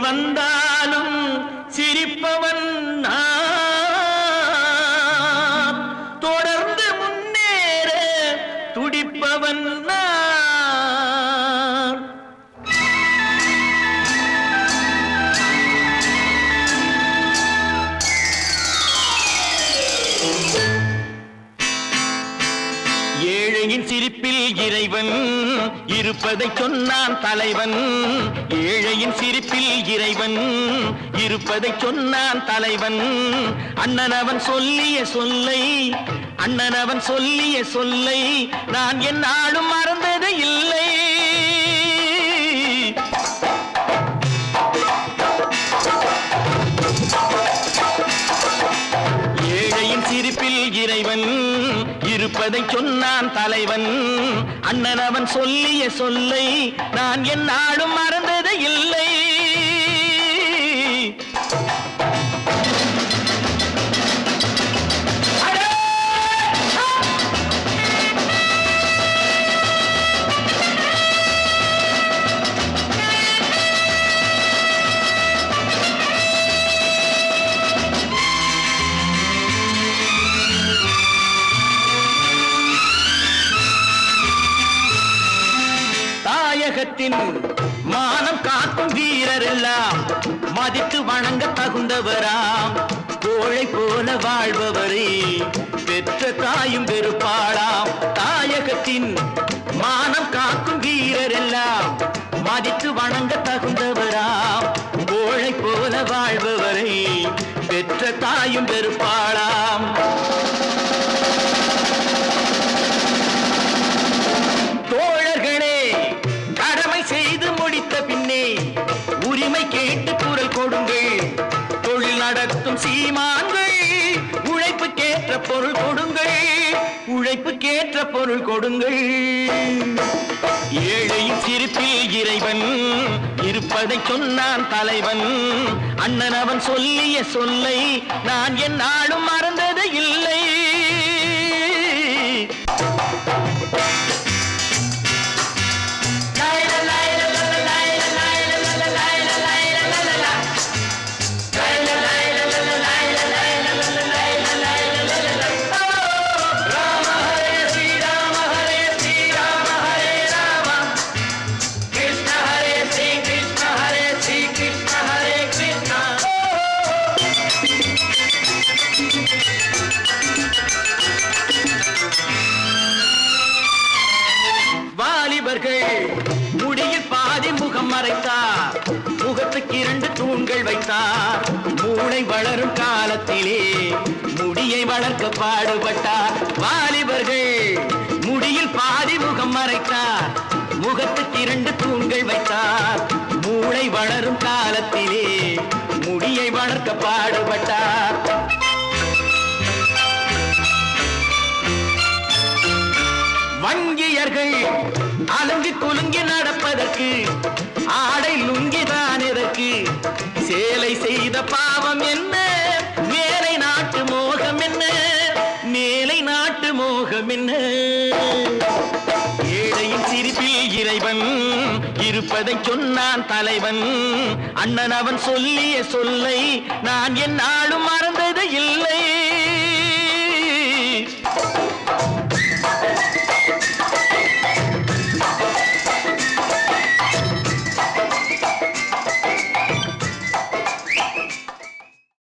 வந்தாலும் சிரிப்பவன் நான் தொடர்ந்து முன்னேற துடிப்பவன் நான் ஏழையின் சிரிப்பில் இறைவன் இருப்பதை சொன்னான் தலைவன் ஏழையின் சிரிப்பில் இறைவன் இருப்பதை சொன்னான் தலைவன் அண்ணன் அவன் சொல்லிய சொல்லை அண்ணன் அவன் சொல்லிய சொல்லை நான் என்னாலும் மறந்தது இல்லை ஏழையின் சிரிப்பில் இறைவன் இருப்பதை சொன்னான் தலைவன் அண்ணன் அவன் சொல்லிய சொல்லை நான் என்னாலும் மறந்தது இல்லை தாயகத்தின் மானம் காக்கும் வீரர் எல்லாம் மதித்து வணங்க தகுந்தவராம் கோழை போல வாழ்பவரே பெற்ற தாயும் வெறுப்பாளாம் தாயகத்தின் மானம் காக்கும் வீரர் எல்லாம் மதித்து வணங்க தகுந்தவராம் கோழை போல வாழ்பவரை பெற்ற தாயும் வெறுப்பாளாம் தோழர்களே கடமை செய்து முடித்த பின்னே உரிமை கேட்டு குரல் கொடுங்கள் தொழில் நடத்தும் சீமான்கள் உழைப்புக்கேற்ற பொருள் கொடுங்கள் உழைப்புக்கேற்ற பொருள் கொடுங்கள் ஏழையின் சிரிப்பில் இறைவன் இருப்பதை சொன்னான் தலைவன் அண்ணன் அவன் சொல்லிய சொல்லை நான் என்னாலும் மறந்தது இல்லை கிருஷ்ண ஹரே ஸ்ரீ கிருஷ்ண ஹரே ஸ்ரீ கிருஷ்ண ஹரே கிருஷ்ண வாலிபர்கள் முடியில் பாதி முகம் மறைத்தார் முகத்துக்கு இரண்டு தூண்கள் வைத்தார் மூளை வளரும் காலத்திலே முடியை வளர்க்க பாடுபட்டார் வாலிபர்கள் முடியில் பாதி முகம் மறைத்தார் முகத்துக்கு இரண்டு தூண்கள் வைத்தார் மூளை வளரும் காலத்திலே முடியை வளர்க்க பாடுபட்டார் வங்கியர்கள் அலங்கி குலுங்கி நடப்பதற்கு ஆடை லுங்கிதான் எதற்கு சேலை செய்த பாவம் என்ன மேலை நாட்டு மோகம் என்ன மேலை நாட்டு மோகம் என்ன ஏழையின் சிரிப்பில் இறைவன் இருப்பதை சொன்னான் தலைவன் அண்ணன் அவன் சொல்லிய சொல்லை நான் என்னாலும்